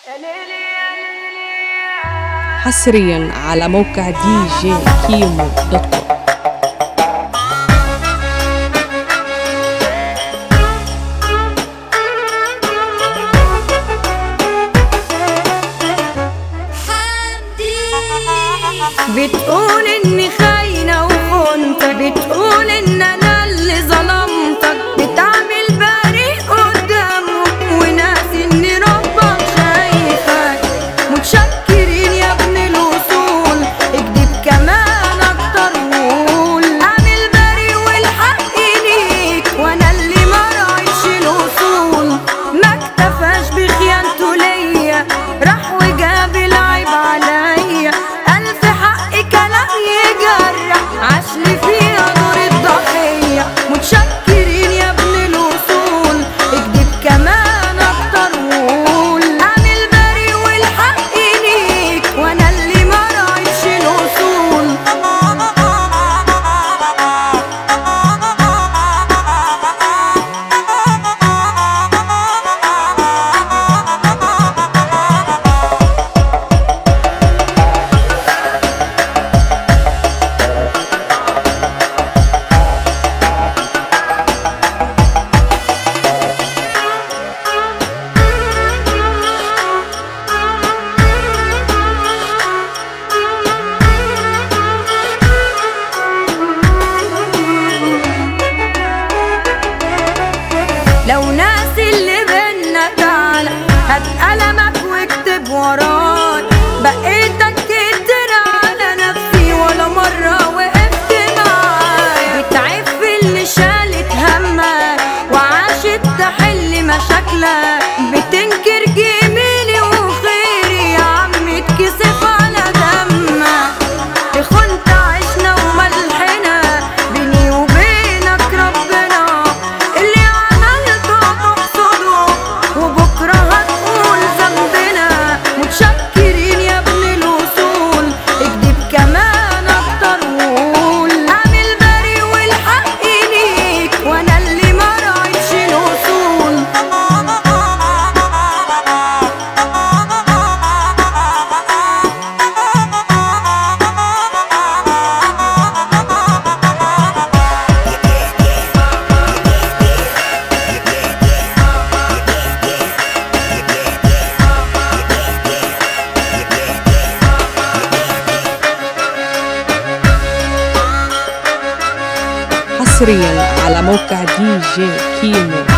حصريا على موقع دي جي كيمو دوت كوم بتقول اني خاينة وخنت بتقول ان انا اللي ظلمتك بتعمل بريء قدامه وناسي ان ربك شايفك متشكرين يا ابن الاصول اكذب كمان اكتر وقول اعمل بريء والحق ليك وانا اللي ما راعيش الاصول ما اكتفاش بخيانته ليا راح وجاب العيب عليا ألف حق كلام يجرح عشلي فيها دور الضحية متشكرين يا ابن الوصول اكذب كمان أكتر وقول أعمل بريء والحق ليك وأنا اللي ما راعيش الوصول لو ناسي اللي بينا تعالى هات قلمك واكتب وراي بقيتك كتير على نفسي ولا مرة وقفت معاي بتعب في اللي شالت همك وعاشت تحل مشاكلك بتنكر جميلي وخيري يا عم اتكسف على دمك خنت عشنا وملحنا بيني وبينك ربنا اللي عملته تحصده وبكره هتقول ذنبنا متشكرين يا ابن الاصول اكذب كمان اكتر وقول اعمل بريء والحق ليك وانا اللي ما راعيش الاصول حصريا على موقع دي جي كيمو